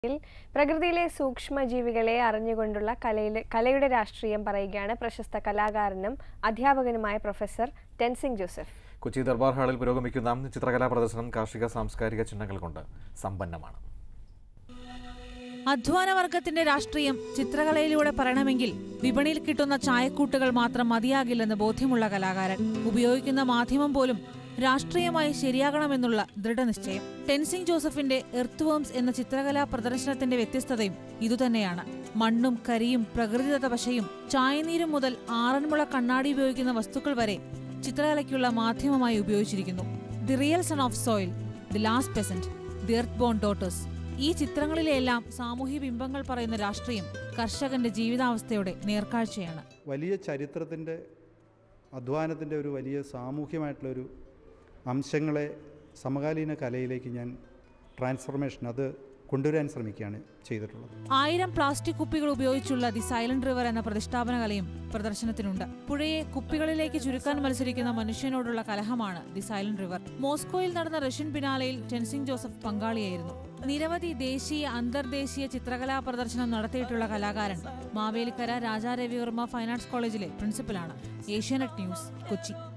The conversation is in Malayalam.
ിൽ പ്രകൃതിയിലെ സൂക്ഷ്മജീവികളെ അറിഞ്ഞുകൊണ്ടുള്ള കലയിലെ കലയുടെ രാഷ്ട്രീയം പറയുകയാണ് പ്രശസ്ത കലാകാരനും അധ്യാപകനുമായ പ്രൊഫസർ ടെൻസിംഗ് ജോസഫ് കൊച്ചി ദർബാർ ഹാളിൽ പുരോഗമിക്കുന്ന ചിത്രകലാ പ്രദർശനം കാർഷിക സാംസ്കാരിക ചിഹ്നങ്ങൾ കൊണ്ട് സമ്പന്നമാണ് അധ്വാനവർഗത്തിന്റെ രാഷ്ട്രീയം ചിത്രകലയിലൂടെ പറയണമെങ്കിൽ വിപണിയിൽ കിട്ടുന്ന ചായക്കൂട്ടുകൾ മാത്രം മതിയാകില്ലെന്ന് ബോധ്യമുള്ള കലാകാരൻ ഉപയോഗിക്കുന്ന മാധ്യമം പോലും രാഷ്ട്രീയമായി ശരിയാകണമെന്നുള്ള ദൃഢനിശ്ചയം ടെൻസിംഗ് ജോസഫിന്റെ എർത്ത്വേംസ് എന്ന ചിത്രകലാ പ്രദർശനത്തിന്റെ വ്യത്യസ്തതയും ഇതുതന്നെയാണ് മണ്ണും കരിയും പ്രകൃതിദത്ത പശയും ചായനീരും മുതൽ ആറന്മുള കണ്ണാടി ഉപയോഗിക്കുന്ന വസ്തുക്കൾ വരെ ചിത്രകലയ്ക്കുള്ള മാധ്യമമായി ഉപയോഗിച്ചിരിക്കുന്നു the real son of soil the last peasant the earth born daughters ഈ ചിത്രങ്ങളിലെല്ലാം സാമൂഹ്യ ബിംബങ്ങൾ പറയുന്ന രാഷ്ട്രീയം കർഷകന്റെ ജീവിതാവസ്ഥയുടെ നേർക്കാഴ്ചയാണ് വലിയ ചരിത്രത്തിൻ്റെ അധ്വാനത്തിൻ്റെ ഒരു വലിയ സാമൂഹ്യമായിട്ടുള്ളൊരു അംശങ്ങളെ സമകാലീന കലയിലേക്ക് ഞാൻ ട്രാൻസ്ഫർമേഷൻ അത് കൊണ്ടുവരാൻ ശ്രമിക്കുകയാണ് ചെയ്തിട്ടുള്ളത് ആയിരം പ്ലാസ്റ്റിക് കുപ്പികൾ ഉപയോഗിച്ചുള്ള ദി സൈലന്റ് റിവർ എന്ന പ്രതിഷ്ഠാപന കലയും പ്രദർശനത്തിനുണ്ട് പുഴയെ കുപ്പികളിലേക്ക് ചുരുക്കാൻ മത്സരിക്കുന്ന മനുഷ്യനോടുള്ള കലഹമാണ് ദി സൈലന്റ് റിവർ മോസ്കോയിൽ നടന്ന റഷ്യൻ പിനാലയിൽ ടെൻസിംഗ് ജോസഫ് പങ്കാളിയായിരുന്നു നിരവധി ദേശീയ അന്തർദേശീയ ചിത്രകലാ പ്രദർശനം നടത്തിയിട്ടുള്ള കലാകാരൻ മാവേലിക്കര രാജാ രവിവർമ്മ ഫൈൻ ആർട്സ് കോളേജിലെ പ്രിൻസിപ്പലാണ് ഏഷ്യാനെറ്റ് ന്യൂസ് കൊച്ചി